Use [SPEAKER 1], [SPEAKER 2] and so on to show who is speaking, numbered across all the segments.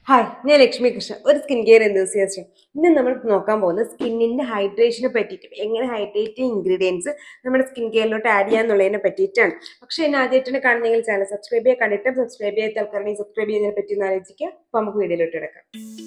[SPEAKER 1] hi ഞാൻ ലക്ഷ്മി കൃഷ്ണ ഒരു skin care enthusiast ഇന്ന് നമ്മൾ നോക്കാൻ പോകുന്നത് സ്കിന്നിന്റെ ഹൈഡ്രേഷനെ പറ്റിയിട്ട് എങ്ങനെ ഹൈഡ്രേറ്റിംഗ് ഇൻഗ്രീഡിയൻസ് നമ്മുടെ സ്കിൻ കെയറിലോട്ട് ആഡ് ചെയ്യാന്നുള്ളതിനെ പറ്റിയിട്ടാണ് പക്ഷേ എന്നെ ആദ്യമായിട്ടാണ് കാണുന്നെങ്കിൽ ചാനൽ സബ്സ്ക്രൈബ് ചെയ്യുക കണ്ടിട്ടും സബ്സ്ക്രൈബ് ചെയ്യാത്ത ആൾക്കാരാണെങ്കിൽ സബ്സ്ക്രൈബ് ചെയ്യുന്നതിനെ പറ്റി ഒന്ന് ആലോചിക്കുക അപ്പോൾ നമുക്ക് വീഡിയോയിലോട്ട് കിടക്കാം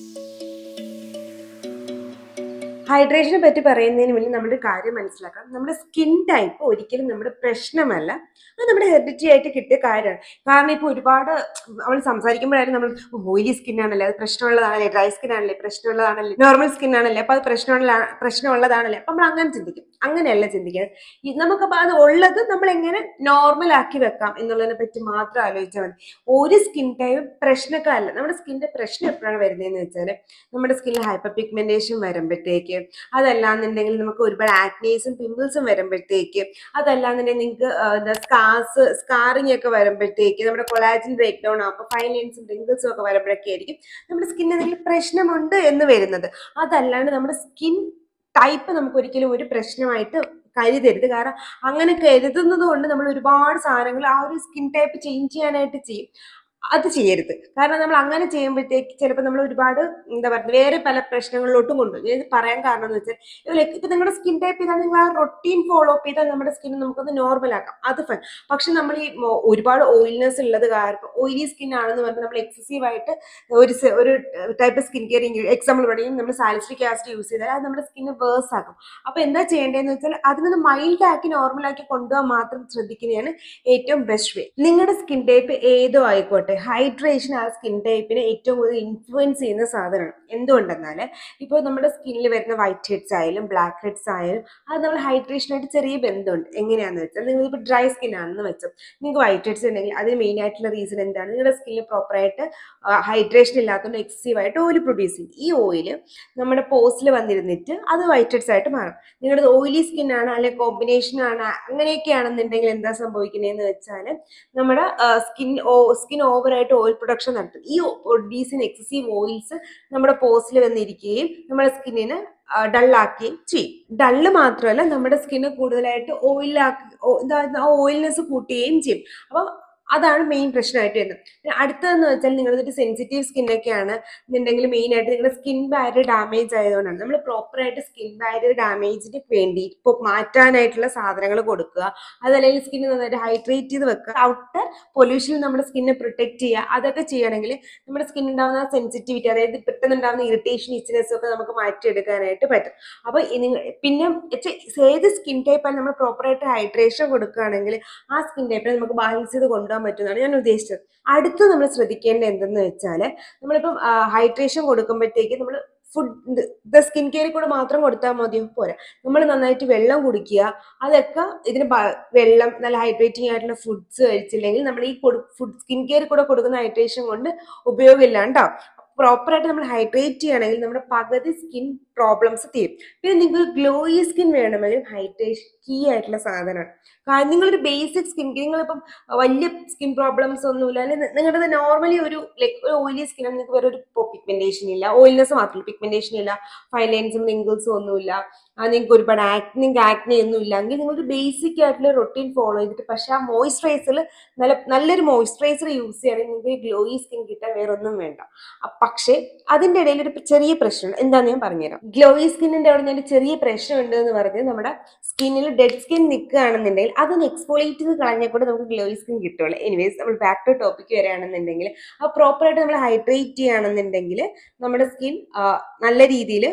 [SPEAKER 1] ഹൈഡ്രേഷനെ പറ്റി പറയുന്നതിന് മുന്നേ നമ്മുടെ ഒരു കാര്യം മനസ്സിലാക്കണം നമ്മുടെ സ്കിൻ ടൈപ്പ് ഒരിക്കലും നമ്മുടെ പ്രശ്നമല്ല അത് നമ്മുടെ ഹെറിഡിറ്റി ആയിട്ട് കിട്ടിയ കാര്യമാണ് കാരണം ഇപ്പോൾ ഒരുപാട് നമ്മൾ സംസാരിക്കുമ്പോഴായാലും നമ്മൾ ഓയിലി സ്കിൻ ആണല്ലേ അത് പ്രശ്നമുള്ളതാണല്ലേ ഡ്രൈ സ്കിൻ ആണല്ലേ പ്രശ്നമുള്ളതാണല്ലേ നോർമൽ സ്കിൻ ആണല്ലേ അപ്പോൾ അത് പ്രശ്നമുള്ള പ്രശ്നമുള്ളതാണല്ലേ അപ്പം നമ്മൾ അങ്ങനെ ചിന്തിക്കും അങ്ങനെയല്ല ചിന്തിക്കുന്നത് ഈ നമുക്കപ്പോൾ അത് ഉള്ളത് നമ്മൾ എങ്ങനെ നോർമൽ ആക്കി വെക്കാം എന്നുള്ളതിനെ പറ്റി മാത്രം ആലോചിച്ചാൽ മതി ഒരു സ്കിൻ ടൈപ്പ് പ്രശ്നക്കാരല്ല നമ്മുടെ സ്കിന്നിന്റെ പ്രശ്നം എപ്പോഴാണ് വരുന്നതെന്ന് വെച്ചാൽ നമ്മുടെ സ്കിന്നിൽ ഹൈപ്പർ പിഗ്മെന്റേഷൻ വരുമ്പോഴത്തേക്ക് അതല്ലാന്നുണ്ടെങ്കിൽ നമുക്ക് ഒരുപാട് ആക്നീസും പിമ്പിൾസും വരുമ്പോഴത്തേക്ക് അതല്ലാന്നുണ്ടെങ്കിൽ നിങ്ങൾക്ക് എന്താ സ്കാർസ് സ്കാറിങ് ഒക്കെ വരുമ്പോഴത്തേക്ക് നമ്മുടെ കൊളാജിൻ ബ്രേക്ക് ഡൗൺ ആകുമ്പോൾ ഫൈൻ ലൈൻസും റിങ്കിൾസും ഒക്കെ വരുമ്പോഴൊക്കെ ആയിരിക്കും നമ്മുടെ സ്കിന്നിന് എന്തെങ്കിലും പ്രശ്നമുണ്ട് എന്ന് വരുന്നത് അതല്ലാണ്ട് നമ്മുടെ സ്കിൻ ടൈപ്പ് നമുക്ക് ഒരിക്കലും ഒരു പ്രശ്നമായിട്ട് കരുതരുത് കാരണം അങ്ങനെ കരുതുന്നത് കൊണ്ട് നമ്മൾ ഒരുപാട് സാധനങ്ങൾ ആ ഒരു സ്കിൻ ടൈപ്പ് ചേഞ്ച് ചെയ്യാനായിട്ട് ചെയ്യും അത് ചെയ്യരുത് കാരണം നമ്മൾ അങ്ങനെ ചെയ്യുമ്പോഴത്തേക്ക് ചിലപ്പോൾ നമ്മൾ ഒരുപാട് എന്താ പറയുക വേറെ പല പ്രശ്നങ്ങളിലോട്ടും കൊണ്ടുപോകും ഞാൻ ഇത് പറയാൻ കാരണം എന്ന് വെച്ചാൽ ലൈക്ക് ഇപ്പം നിങ്ങളുടെ സ്കിൻ ടൈപ്പ് ചെയ്താൽ നിങ്ങൾ ആ റൊട്ടീൻ ഫോളോ അപ്പ് ചെയ്താൽ നമ്മുടെ സ്കിൻ നമുക്കൊന്ന് നോർമൽ ആക്കാം അത് ഫൈൻ പക്ഷെ നമ്മൾ ഈ മൊ- ഒരുപാട് ഓയിൽനെസ് ഉള്ളത് കാരണം ഓയിലി സ്കിൻ ആണെന്ന് പറഞ്ഞ് നമ്മൾ എക്സസീവ് ആയിട്ട് ഒരു സെ- ഒരു ടൈപ്പ് സ്കിൻ കെയർ എക്സാമ്പിൾ പറയുകയും നമ്മൾ സാലിസ്ട്രിക് ആസിഡ് യൂസ് ചെയ്താൽ അത് നമ്മുടെ സ്കിന്ന് വേഴ്സ് ആക്കും അപ്പോൾ എന്താ ചെയ്യേണ്ടതെന്ന് വെച്ചാൽ അതിനൊന്ന് മൈൽഡ് ആക്കി നോർമൽ ആക്കി കൊണ്ടുപോകാൻ മാത്രം ശ്രദ്ധിക്കുന്നതാണ് ഏറ്റവും ബെസ്റ്റ് വേ നിങ്ങളുടെ സ്കിൻ ടൈപ്പ് ഏതോ ആയിക്കോട്ടെ ഹൈഡ്രേഷൻ ആ സ്കിൻ ടൈപ്പിനെ ഏറ്റവും കൂടുതൽ ഇൻഫ്ലുവൻസ് ചെയ്യുന്ന സാധനമാണ് എന്തുകൊണ്ടെന്നാൽ ഇപ്പോൾ നമ്മുടെ സ്കിന്നിൽ വരുന്ന വൈറ്റ് ഹെഡ്സ് ആയാലും ബ്ലാക്ക് ഹെഡ്സ് ആയാലും അത് നമ്മൾ ഹൈഡ്രേഷനായിട്ട് ചെറിയ ബന്ധമുണ്ട് എങ്ങനെയാണെന്ന് വെച്ചാൽ നിങ്ങളിപ്പോൾ ഡ്രൈ സ്കിൻ ആണെന്ന് വെച്ചോ നിങ്ങൾക്ക് വൈറ്റ് ഹെഡ്സ് ഉണ്ടെങ്കിൽ അതിന് മെയിൻ ആയിട്ടുള്ള റീസൺ എന്താണ് നിങ്ങളുടെ സ്കിന്നിൽ പ്രോപ്പറായിട്ട് ഹൈഡ്രേഷൻ ഇല്ലാത്തതുകൊണ്ട് എക്സസീവ് ആയിട്ട് ഓയിൽ പ്രൊഡ്യൂസ് ചെയ്യും ഈ ഓയിൽ നമ്മുടെ പോസ്റ്റിൽ വന്നിരുന്നിട്ട് അത് വൈറ്റ് ഹെഡ്സ് ആയിട്ട് മാറും നിങ്ങളുടെ ഓയിലി സ്കിൻ ആണ് അല്ലെങ്കിൽ കോമ്പിനേഷൻ ആണ് അങ്ങനെയൊക്കെ ആണെന്നുണ്ടെങ്കിൽ എന്താ സംഭവിക്കുന്നതെന്ന് വെച്ചാൽ നമ്മുടെ സ്കിൻ സ്കിൻ ഓവറായിട്ട് ഓയിൽ പ്രൊഡക്ഷൻ നടത്തും ഈ പ്രൊഡ്യൂസ് ചെയ്യുന്ന എക്സസീവ് ഓയിൽസ് നമ്മുടെ പോസ്റ്റിൽ വന്നിരിക്കുകയും നമ്മുടെ സ്കിന്നിന് ഡള്ളാക്കുകയും ചെയ്യും ഡള്ള് മാത്രമല്ല നമ്മുടെ സ്കിന്ന് കൂടുതലായിട്ട് ഓയിലാക്കി എന്താ ഓയിൽനെസ് കൂട്ടുകയും ചെയ്യും അപ്പം അതാണ് മെയിൻ പ്രശ്നമായിട്ട് വരുന്നത് പിന്നെ അടുത്തതെന്ന് വെച്ചാൽ നിങ്ങളുടെ സെൻസിറ്റീവ് സ്കിന്നൊക്കെയാണ് എന്നുണ്ടെങ്കിൽ മെയിൻ ആയിട്ട് നിങ്ങളുടെ സ്കിൻ ബാരിയർ ഡാമേജ് ആയതുകൊണ്ടാണ് നമ്മൾ പ്രോപ്പറായിട്ട് സ്കിൻ ബാരിയർ ഡാമേജിന് വേണ്ടി ഇപ്പോൾ മാറ്റാനായിട്ടുള്ള സാധനങ്ങൾ കൊടുക്കുക അതല്ലെങ്കിൽ സ്കിന്ന് നന്നായിട്ട് ഹൈഡ്രേറ്റ് ചെയ്ത് വെക്കുക ഔട്ടർ പൊല്യൂഷനിൽ നമ്മുടെ സ്കിന്നെ പ്രൊട്ടക്ട് ചെയ്യുക അതൊക്കെ ചെയ്യണമെങ്കിൽ നമ്മുടെ സ്കിൻ ഉണ്ടാകുന്ന സെൻസിറ്റിവിറ്റി അതായത് പെട്ടെന്ന് ഉണ്ടാകുന്ന ഇറിറ്റേഷൻ ഇച്ചിനെസ് ഒക്കെ നമുക്ക് മാറ്റിയെടുക്കാനായിട്ട് പറ്റും അപ്പോൾ നിങ്ങൾ പിന്നെ ച്ച- ഏത് സ്കിൻ ടൈപ്പാണ് നമ്മൾ പ്രോപ്പറായിട്ട് ഹൈഡ്രേഷൻ കൊടുക്കുകയാണെങ്കിൽ ആ സ്കിൻ ടൈപ്പിനെ നമുക്ക് ബാലൻസ് ചെയ്ത് കൊണ്ടുപോകാൻ പറ്റുമെന്നാണ് ഞാൻ ഉദ്ദേശിച്ചത് അടുത്ത് നമ്മൾ ശ്രദ്ധിക്കേണ്ടത് എന്തെന്ന് വെച്ചാൽ നമ്മളിപ്പം ഹൈഡ്രേഷൻ കൊടുക്കുമ്പോഴത്തേക്ക് നമ്മൾ ഫുഡ് ദ സ്കിൻ കെയറിൽ കൂടെ മാത്രം കൊടുത്താൽ മതിയോ പോരാ നമ്മൾ നന്നായിട്ട് വെള്ളം കുടിക്കുക അതൊക്കെ ഇതിന് ബ- വെള്ളം നല്ല ഹൈഡ്രേറ്റിംഗ് ആയിട്ടുള്ള ഫുഡ്സ് കഴിച്ചില്ലെങ്കിൽ നമ്മൾ ഈ ഫുഡ് സ്കിൻ കെയറിൽ കൂടെ കൊടുക്കുന്ന ഹൈഡ്രേഷൻ കൊണ്ട് ഉപയോഗമില്ലാണ്ടാവും പ്രോപ്പറായിട്ട് നമ്മൾ ഹൈഡ്രേറ്റ് ചെയ്യുകയാണെങ്കിൽ നമ്മുടെ പകുതി സ്കിൻ പ്രോബ്ലംസ് തീരും പിന്നെ നിങ്ങൾക്ക് ഗ്ലോയി സ്കിൻ വേണമെങ്കിൽ ഹൈഡ്രേഷൻ കീ ആയിട്ടുള്ള സാധനമാണ് കാരണം നിങ്ങളൊരു ബേസിക് സ്കിൻ നിങ്ങളിപ്പം വലിയ സ്കിൻ പ്രോബ്ലംസ് ഒന്നുമില്ല അല്ലെങ്കിൽ നിങ്ങളുടെ നോർമലി ഒരു ലൈക്ക് ഒരു ഓയിലി സ്കിൻ നിങ്ങൾക്ക് വേറെ ഒരു പിഗ്മെന്റേഷൻ ഇല്ല ഓയിൽനെസ് മാത്രമല്ല പിഗ്മെന്റേഷൻ ഇല്ല ഫൈൻ ലൈൻസും റിങ്കിൾസും ഒന്നുമില്ല ആ, നിങ്ങൾക്ക് ഒരുപാട് ആക്ട് നിങ്ങൾക്ക് ആക്നെ ഒന്നും ഇല്ല എങ്കിൽ നിങ്ങളൊരു ബേസിക് ആയിട്ടുള്ള റൊട്ടീൻ ഫോളോ ചെയ്തിട്ട് പക്ഷെ ആ മോയ്സ്ചറൈസറിൽ നല്ല നല്ലൊരു മോയ്സ്ചറൈസർ യൂസ് ചെയ്യുകയാണെങ്കിൽ നിങ്ങൾക്ക് ഗ്ലോയി സ്കിൻ കിട്ടാൻ വേറെ ഒന്നും വേണ്ട അ- പക്ഷേ അതിൻ്റെ ഇടയിൽ ഒരു ചെറിയ പ്രശ്നമുണ്ട് എന്താണെന്ന് ഞാൻ പറഞ്ഞുതരാം ഗ്ലോയി സ്കിന്നിൻ്റെ അവിടെ ഞാൻ ഒരു ചെറിയ പ്രശ്നമുണ്ട് എന്ന് പറഞ്ഞത് നമ്മുടെ സ്കിന്നിൽ ഡെഡ് സ്കിൻ നിൽക്കുകയാണെന്നുണ്ടെങ്കിൽ അതൊന്ന് എക്സ്പോളേറ്റ് ചെയ്ത് കളഞ്ഞാൽ കൂടെ നമുക്ക് ഗ്ലോയി സ്കിൻ കിട്ടുള്ളൂ എനിവേസ് നമ്മൾ ബാക്ക് ടു ടോപ്പിക്ക് വരികയാണെന്നുണ്ടെങ്കിൽ ആ പ്രോപ്പറായിട്ട് നമ്മൾ ഹൈഡ്രേറ്റ് ചെയ്യുകയാണെന്നുണ്ടെങ്കിൽ നമ്മുടെ സ്കിൻ നല്ല രീതിയിൽ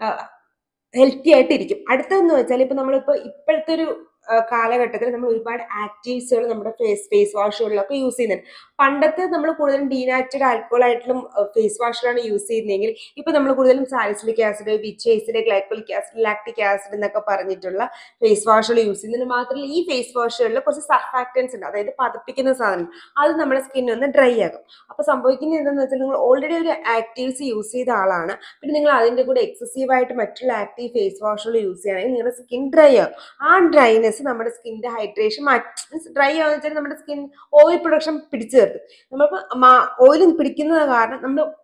[SPEAKER 1] ഹെൽത്തി ആയിട്ടിരിക്കും അടുത്തതെന്ന് വെച്ചാൽ ഇപ്പം നമ്മളിപ്പോൾ ഇപ്പോഴത്തെ ഒരു ആ, കാലഘട്ടത്തിൽ നമ്മൾ ഒരുപാട് ആക്റ്റീവ്സുകൾ നമ്മുടെ ഫേസ് ഫേസ് വാഷുകളിലൊക്കെ യൂസ് ചെയ്യുന്നുണ്ട് പണ്ടത്തെ നമ്മൾ കൂടുതലും ഡീനാറ്റഡ് ആൽക്കോൾ ആയിട്ടുള്ള ഫേസ് വാഷുകളാണ് യൂസ് ചെയ്യുന്നതെങ്കിൽ ഇപ്പൊ നമ്മൾ കൂടുതലും salicylic acid which acid glycolic acid lactic acid എന്നൊക്കെ പറഞ്ഞിട്ടുള്ള ഫേസ് വാഷുകൾ യൂസ് ചെയ്യുന്നത് മാത്രമല്ല ഈ ഫേസ് വാഷുകളിൽ കുറച്ച് സർഫാക്റ്റൻസ് ഉണ്ട് അതായത് പതപ്പിക്കുന്ന സാധനം അത് നമ്മുടെ സ്കിൻ ഒന്ന് ഡ്രൈ ആകും അപ്പൊ സംഭവിക്കുന്നത് എന്താണെന്ന് വെച്ചാൽ നിങ്ങൾ ഓൾറെഡി ഒരു ആക്റ്റീവ്സ് യൂസ് ചെയ്ത ആളാണ് പിന്നെ നിങ്ങൾ അതിന്റെ കൂടെ എക്സസീവ് ആയിട്ട് മറ്റുള്ള ആക്റ്റീവ് ഫേസ് വാഷുകൾ യൂസ് ചെയ്യുകയാണെങ്കിൽ നിങ്ങളുടെ സ്കിൻ ഡ്രൈ ആകും ആ ഡ്രൈനെസ് നമ്മുടെ സ്കിന്നിന്റെ ഹൈഡ്രേഷൻ ഡ്രൈ ആവുന്ന വെച്ചാൽ നമ്മുടെ സ്കിൻ ഓയിൽ പ്രൊഡക്ഷൻ പിടിച്ചു നിർത്തും നമ്മളിപ്പോൾ ഓയിൽ പിടിക്കുന്നത് കാരണം നമ്മൾ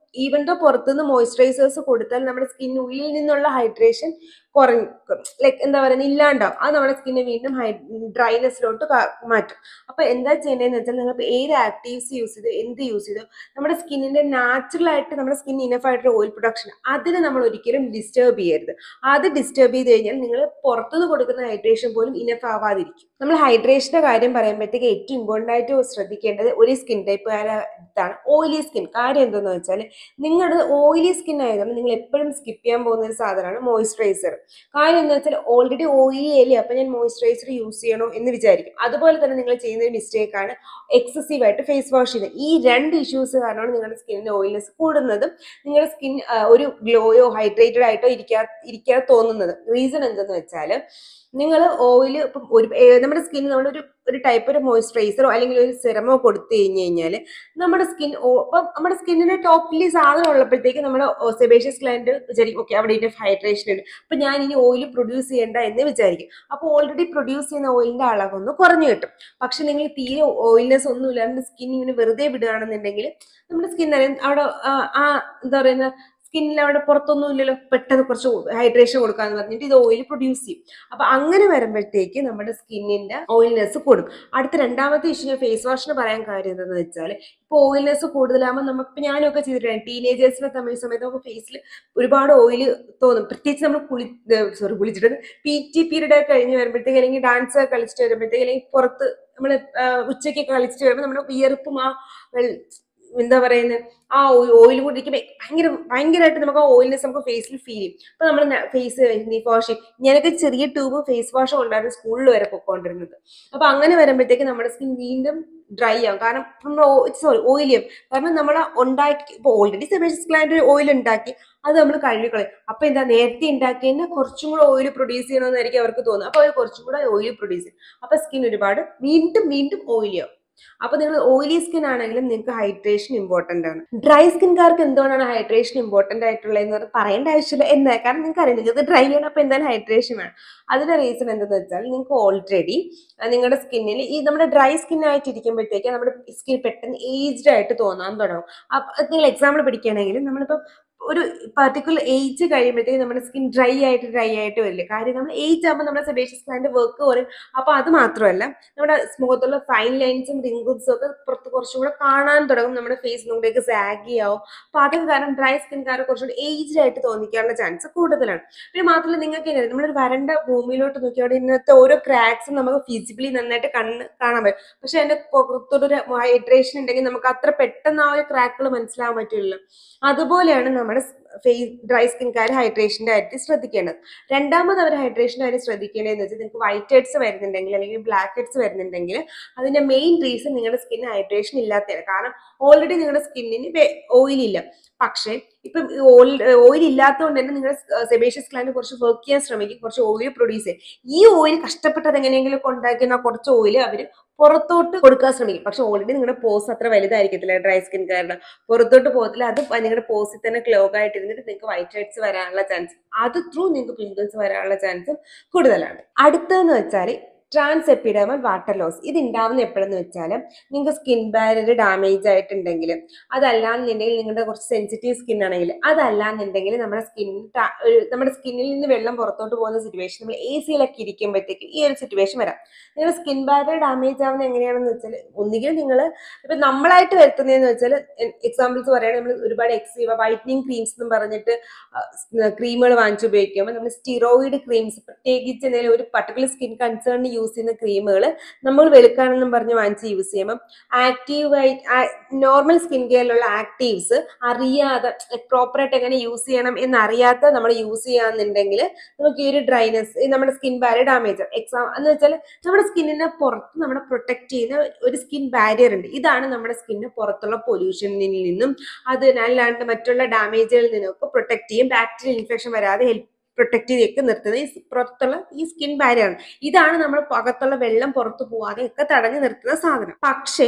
[SPEAKER 1] ഈവൻ ദോ പുറത്തുനിന്ന് മോയ്സ്ചറൈസേഴ്സ് കൊടുത്താൽ നമ്മുടെ സ്കിന്നുള്ളിൽ നിന്നുള്ള ഹൈഡ്രേഷൻ കുറഞ്ഞു ലൈക്ക് എന്താ പറയുക ഇല്ലാണ്ടാവും അത് നമ്മുടെ സ്കിന്നെ വീണ്ടും ഹൈ ഡ്രൈനെസ്സിലോട്ട് മാറ്റും അപ്പൊ എന്താ ചെയ്യേണ്ടതെന്ന് വെച്ചാൽ നിങ്ങൾ ഇപ്പൊ ഏത് ആക്റ്റീവ്സ് യൂസ് ചെയ്തു എന്ത് യൂസ് ചെയ്തു നമ്മുടെ സ്കിന്നിന്റെ നാച്ചുറൽ ആയിട്ട് നമ്മുടെ സ്കിൻ ഇനഫ് ആയിട്ടുള്ള ഓയിൽ പ്രൊഡക്ഷൻ അതിനെ നമ്മൾ ഒരിക്കലും ഡിസ്റ്റർബ് ചെയ്യരുത് അത് ഡിസ്റ്റർബ് ചെയ്ത് കഴിഞ്ഞാൽ നിങ്ങൾ പുറത്തുനിന്ന് കൊടുക്കുന്ന ഹൈഡ്രേഷൻ പോലും ഇനഫ് ആവാതിരിക്കും നമ്മൾ ഹൈഡ്രേഷന്റെ കാര്യം പറയുമ്പോഴത്തേക്ക് ഏറ്റവും ഇമ്പോർട്ടൻ്റ് ആയിട്ട് ശ്രദ്ധിക്കേണ്ടത് ഒരു സ്കിൻ ടൈപ്പ് ാണ് ഓയിലി സ്കിൻ കാര്യം എന്തെന്ന് വെച്ചാൽ നിങ്ങളുടെ ഓയിലി സ്കിൻ ആയതുകൊണ്ട് നിങ്ങൾ എപ്പോഴും സ്കിപ്പ് ചെയ്യാൻ പോകുന്ന ഒരു സാധനമാണ് മോയ്സ്ചറൈസർ കാര്യം എന്താ വെച്ചാൽ ഓൾറെഡി ഓയിലി അല്ലേ അപ്പൊ ഞാൻ മോയ്സ്ചറൈസർ യൂസ് ചെയ്യണോ എന്ന് വിചാരിക്കും അതുപോലെ തന്നെ നിങ്ങൾ ചെയ്യുന്ന ഒരു മിസ്റ്റേക്ക് ആണ് എക്സസീവ് ആയിട്ട് ഫേസ് വാഷ് ചെയ്യുന്നത് ഈ രണ്ട് ഇഷ്യൂസ് കാരണമാണ് നിങ്ങളുടെ സ്കിന്നിന്റെ ഓയിൽനെസ് കൂടുന്നതും നിങ്ങളുടെ സ്കിൻ ഒരു ഗ്ലോയോ ഹൈഡ്രേറ്റഡ് ആയിട്ടോ ഇരിക്കാ ഇരിക്കാതെ തോന്നുന്നത് റീസൺ എന്തെന്ന് വെച്ചാൽ നിങ്ങൾ ഓയിൽ ഇപ്പം ഒരു ഏ- നമ്മുടെ സ്കിൻ നമ്മളൊരു ഒരു ടൈപ്പ് ഒരു മോയ്സ്ചറൈസറോ അല്ലെങ്കിൽ ഒരു സിറമോ കൊടുത്തു കഴിഞ്ഞ് കഴിഞ്ഞാൽ നമ്മുടെ സ്കിൻ ഇപ്പം നമ്മുടെ സ്കിന്നിന്റെ ടോപ്പിൽ സാധനം ഉള്ളപ്പോഴത്തേക്ക് നമ്മുടെ സെബേഷ്യസ് ഗ്ലാൻഡ് വിചാരിക്കും ഓക്കെ അവിടെ ഇതിന്റെ ഹൈഡ്രേഷൻ ഉണ്ട് അപ്പൊ ഞാൻ ഇനി ഓയിൽ പ്രൊഡ്യൂസ് ചെയ്യേണ്ട എന്ന് വിചാരിക്കും അപ്പോൾ ഓൾറെഡി പ്രൊഡ്യൂസ് ചെയ്യുന്ന ഓയിലിന്റെ അളവൊന്ന് കുറഞ്ഞു കിട്ടും പക്ഷെ നിങ്ങൾ തീരെ ഓയിൽനെസ് ഒന്നും ഇല്ലാണ്ട് സ്കിൻ ഇങ്ങനെ വെറുതെ വിടുകയാണെന്നുണ്ടെങ്കിൽ നമ്മുടെ സ്കിൻ അവിടെ ആ ആ എന്താ പറയുന്ന സ്കിന്നിൽ അവിടെ പുറത്തൊന്നും ഇല്ലല്ലോ പെട്ടെന്ന് കുറച്ച് ഹൈഡ്രേഷൻ കൊടുക്കാന്ന് പറഞ്ഞിട്ട് ഇത് ഓയിൽ പ്രൊഡ്യൂസ് ചെയ്യും അപ്പൊ അങ്ങനെ വരുമ്പോഴത്തേക്ക് നമ്മുടെ സ്കിന്നിന്റെ ഓയിൽനെസ് കൂടും അടുത്ത രണ്ടാമത്തെ ഇഷ്യൂ ഞാൻ ഫേസ് വാഷിന് പറയാൻ കാര്യം എന്താണെന്ന് വെച്ചാൽ ഇപ്പൊ ഓയിൽനെസ് കൂടുതലാകുമ്പോൾ നമുക്ക് ഇപ്പൊ ഞാനൊക്കെ ചെയ്തിട്ടുണ്ട് ടീനേജേഴ്സിനെ തമ്മിൽ സമയത്ത് നമുക്ക് ഫേസിൽ ഒരുപാട് ഓയിൽ തോന്നും പ്രത്യേകിച്ച് നമ്മൾ കുളി സോറി കുളിച്ചിട്ട് പി ടി പീരീഡ് ഒക്കെ കഴിഞ്ഞ് വരുമ്പോഴത്തേക്ക് അല്ലെങ്കിൽ ഡാൻസ് ഒക്കെ കളിച്ചിട്ട് വരുമ്പോഴത്തേക്ക് അല്ലെങ്കിൽ പുറത്ത് നമ്മൾ ഉച്ചയ്ക്കൊക്കെ കളിച്ചിട്ട് വരുമ്പോൾ നമ്മുടെ വിയർപ്പും ആ വെൾ- എന്താ പറയുന്നത് ആ ഓയിൽ കൊണ്ടിരിക്കുമ്പോൾ ഭയങ്കര ഭയങ്കരമായിട്ട് നമുക്ക് ആ ഓയിൽനെസ് നമുക്ക് ഫേസിൽ ഫീൽ ചെയ്യും അപ്പൊ നമ്മൾ ഫേസ് വാഷ് ഞാനൊക്കെ ചെറിയ ട്യൂബ് ഫേസ് വാഷ് കൊണ്ടായിരുന്നു സ്കൂളിൽ വരെ പൊക്കോണ്ടിരുന്നത് അപ്പൊ അങ്ങനെ വരുമ്പോഴത്തേക്ക് നമ്മുടെ സ്കിൻ വീണ്ടും ഡ്രൈ ആവും കാരണം നമ്മൾ സോറി ഓയിലി ആവും കാരണം നമ്മൾ ഉണ്ടാക്കി ഇപ്പൊ ഓൾറെഡി സെബേഷ്യസ് ഗ്ലാൻഡ് ഓയിൽ ഉണ്ടാക്കി അത് നമ്മൾ കഴുകിക്കളയും അപ്പൊ എന്താ നേരത്തെ ഉണ്ടാക്കിയതിന് കുറച്ചും കൂടെ ഓയിൽ പ്രൊഡ്യൂസ് ചെയ്യണമെന്നായിരിക്കും അവർക്ക് തോന്നുന്നത് അപ്പൊ അവർ കുറച്ചും കൂടെ ഓയിൽ പ്രൊഡ്യൂസ് ചെയ്യും അപ്പൊ സ്കിൻ ഒരുപാട് വീണ്ടും വീണ്ടും ഓയിലി ആവും അപ്പൊ നിങ്ങൾ ഓയിലി സ്കിൻ ആണെങ്കിലും നിങ്ങൾക്ക് ഹൈഡ്രേഷൻ ഇമ്പോർട്ടന്റ് ആണ് ഡ്രൈ സ്കിൻകാർക്ക് എന്തുകൊണ്ടാണ് ഹൈഡ്രേഷൻ ഇമ്പോർട്ടന്റ് ആയിട്ടുള്ളതെന്ന് പറഞ്ഞ് പറയേണ്ട ആവശ്യമില്ല എന്താ കാരണം നിങ്ങൾക്ക് അറിയാം നിങ്ങൾക്ക് ഡ്രൈ ആണ് അപ്പൊ എന്തായാലും ഹൈഡ്രേഷൻ വേണം അതിന്റെ റീസൺ എന്തെന്ന് വെച്ചാൽ നിങ്ങൾക്ക് ഓൾറെഡി നിങ്ങളുടെ സ്കിന്നിൽ ഈ നമ്മുടെ ഡ്രൈ സ്കിൻ ആയിട്ട് ഇരിക്കുമ്പോഴത്തേക്ക് നമ്മുടെ സ്കിൻ പെട്ടെന്ന് ഏജ്ഡ് ആയിട്ട് തോന്നാൻ തുടങ്ങും അപ്പൊ നിങ്ങൾ എക്സാമ്പിൾ പിടിക്കുകയാണെങ്കിൽ നമ്മളിപ്പോ ഒരു പർട്ടിക്കുലർ ഏജ് കഴിയുമ്പോഴത്തേക്ക് നമ്മുടെ സ്കിൻ ഡ്രൈ ആയിട്ട് ഡ്രൈ ആയിട്ട് വരില്ല കാര്യം നമ്മൾ ഏജ് ആകുമ്പോൾ നമ്മുടെ സെബേഷ്യസ് ഗ്ലാൻഡ് വർക്ക് കുറയും അപ്പൊ അത് മാത്രമല്ല നമ്മുടെ മുഖത്തുള്ള ഫൈൻ ലൈൻസും റിങ്കിൾസും ഒക്കെ പുറത്ത് കുറച്ചും കൂടെ കാണാൻ തുടങ്ങും നമ്മുടെ ഫേസ് മുകളിലേക്ക് സാഗി ആവും അപ്പൊ അതൊക്കെ കാരണം ഡ്രൈ സ്കിൻകാരെ കുറച്ചുകൂടി ഏജ്ഡ് ആയിട്ട് തോന്നിക്കാനുള്ള ചാൻസ് കൂടുതലാണ് പിന്നെ മാത്രമല്ല നിങ്ങൾക്ക് ഇങ്ങനെ നമ്മളൊരു വരണ്ട ഭൂമിയിലോട്ട് നോക്കിയോടെ ഇന്നത്തെ ഓരോ ക്രാക്സും നമുക്ക് ഫിസിബിളി നന്നായിട്ട് കണ്ണ് കാണാൻ പറ്റും പക്ഷെ അതിന്റെ പുറത്തൊരു ഹൈഡ്രേഷൻ ഉണ്ടെങ്കിൽ നമുക്ക് അത്ര പെട്ടെന്ന് ആ ഒരു ക്രാക്കുകൾ മനസ്സിലാവാൻ പറ്റില്ല അതുപോലെയാണ് നമ്മുടെ ഫേസ് ഡ്രൈ സ്കിൻകാർ ഹൈഡ്രേഷന്റെ കാര്യത്തിൽ ശ്രദ്ധിക്കേണ്ടത് രണ്ടാമത് അവർ ഹൈഡ്രേഷന്റെ കാര്യം ശ്രദ്ധിക്കേണ്ടതെന്ന് വെച്ചാൽ നിങ്ങൾക്ക് വൈറ്റ് ഹെഡ്സ് വരുന്നുണ്ടെങ്കിൽ അല്ലെങ്കിൽ ബ്ലാക്ക് ഹെഡ്സ് വരുന്നുണ്ടെങ്കിൽ അതിന്റെ മെയിൻ റീസൺ നിങ്ങളുടെ സ്കിൻ ഹൈഡ്രേഷൻ ഇല്ലാത്തതാണ് കാരണം ഓൾറെഡി നിങ്ങളുടെ സ്കിന്നിന് ഓയിൽ ഇല്ല പക്ഷേ ഇപ്പം ഓയിൽ ഇല്ലാത്തതുകൊണ്ട് തന്നെ നിങ്ങളുടെ സെബേഷ്യസ് ഗ്ലാൻഡ് കുറച്ച് വർക്ക് ചെയ്യാൻ ശ്രമിക്കും കുറച്ച് ഓയിൽ പ്രൊഡ്യൂസ് ചെയ്യും ഈ ഓയിൽ കഷ്ടപ്പെട്ടത് എങ്ങനെയെങ്കിലും ഉണ്ടാക്കുന്ന കുറച്ച് ഓയിൽ അവർ പുറത്തോട്ട് കൊടുക്കാൻ ശ്രമിക്കും പക്ഷെ ഓൾറെഡി നിങ്ങളുടെ പോസ് അത്ര വലുതായിരിക്കത്തില്ല ഡ്രൈ സ്കിൻ കാരണം പുറത്തോട്ട് പോകത്തില്ല അത് നിങ്ങളുടെ പോസിൽ തന്നെ ക്ലോഗ് ആയിട്ട് ഇരുന്നിട്ട് നിങ്ങൾക്ക് വൈറ്റ് ഹെഡ്സ് വരാനുള്ള ചാൻസ് അത് ത്രൂ നിങ്ങൾക്ക് പിമ്പിൾസ് വരാനുള്ള ചാൻസും കൂടുതലാണ് അടുത്തതെന്ന് വെച്ചാൽ ട്രാൻസ് എപ്പിഡമൽ വാട്ടർ ലോസ് ഇത് ഉണ്ടാവുന്ന എപ്പോഴെന്ന് വെച്ചാൽ നിങ്ങൾക്ക് സ്കിൻ ബാരിയർ ഡാമേജ് ആയിട്ടുണ്ടെങ്കിൽ അതല്ലാന്നുണ്ടെങ്കിൽ നിങ്ങളുടെ കുറച്ച് സെൻസിറ്റീവ് സ്കിൻ ആണെങ്കിൽ അതല്ലാന്നുണ്ടെങ്കിൽ നമ്മുടെ സ്കിൻ നമ്മുടെ സ്കിന്നിൽ നിന്ന് വെള്ളം പുറത്തോട്ട് പോകുന്ന സിറ്റുവേഷൻ നമ്മൾ എ സിയിലൊക്കെ ഇരിക്കുമ്പോഴത്തേക്ക് ഈ ഒരു സിറ്റുവേഷൻ വരാം നിങ്ങളുടെ സ്കിൻ ബാരിയർ ഡാമേജ് ആവുന്നത് എങ്ങനെയാണെന്ന് വെച്ചാൽ ഒന്നുകിൽ നിങ്ങൾ ഇപ്പൊ നമ്മളായിട്ട് വരുത്തുന്നതെന്ന് വെച്ചാൽ എക്സാമ്പിൾസ് പറയുകയാണെങ്കിൽ നമ്മൾ ഒരുപാട് എക്സീവ വൈറ്റനിങ് ക്രീംസ് എന്നും പറഞ്ഞിട്ട് ക്രീമുകൾ വാങ്ങിച്ച് ഉപയോഗിക്കുമ്പോൾ നമ്മൾ സ്റ്റിറോയിഡ് ക്രീംസ് പ്രത്യേകിച്ച് എന്തെങ്കിലും ഒരു പർട്ടിക്കുലർ സ്കിൻ കൺസേണിന് യൂസ് ചെയ്യുന്ന ക്രീമുകൾ നമ്മൾ വെളുക്കാനെന്നും പറഞ്ഞ് വാങ്ങിച്ച് യൂസ് ചെയ്യുമ്പോൾ ആക്റ്റീവ് ആയിട്ട് നോർമൽ സ്കിൻ കെയറിലുള്ള ആക്റ്റീവ്സ് അറിയാതെ പ്രോപ്പറായിട്ട് എങ്ങനെ യൂസ് ചെയ്യണം എന്നറിയാത്ത നമ്മൾ യൂസ് ചെയ്യാന്നുണ്ടെങ്കിൽ നമുക്ക് ഈ ഒരു ഡ്രൈനെസ് നമ്മുടെ സ്കിൻ ബാരിയർ ഡാമേജ് എക്സാം എന്ന് വെച്ചാൽ നമ്മുടെ സ്കിന്നിനെ പുറത്ത് നമ്മളെ പ്രൊട്ടക്ട് ചെയ്യുന്ന ഒരു സ്കിൻ ബാരിയർ ഉണ്ട് ഇതാണ് നമ്മുടെ സ്കിന്നിന് പുറത്തുള്ള പൊല്യൂഷനിൽ നിന്നും അത് അല്ലാണ്ട് മറ്റുള്ള ഡാമേജുകളിൽ നിന്നൊക്കെ പ്രൊട്ടക്ട് ചെയ്യും ബാക്ടീരിയൽ ഇൻഫെക്ഷൻ വരാതെ ഹെൽപ്പ് പ്രൊട്ടക്ട് ചെയ്തൊക്കെ നിർത്തുന്നത് ഈ പുറത്തുള്ള ഈ സ്കിൻ ബാരിയർ ആണ് ഇതാണ് നമ്മൾ അകത്തുള്ള വെള്ളം പുറത്തു പോവാതെ ഒക്കെ തടഞ്ഞു നിർത്തുന്ന സാധനം പക്ഷേ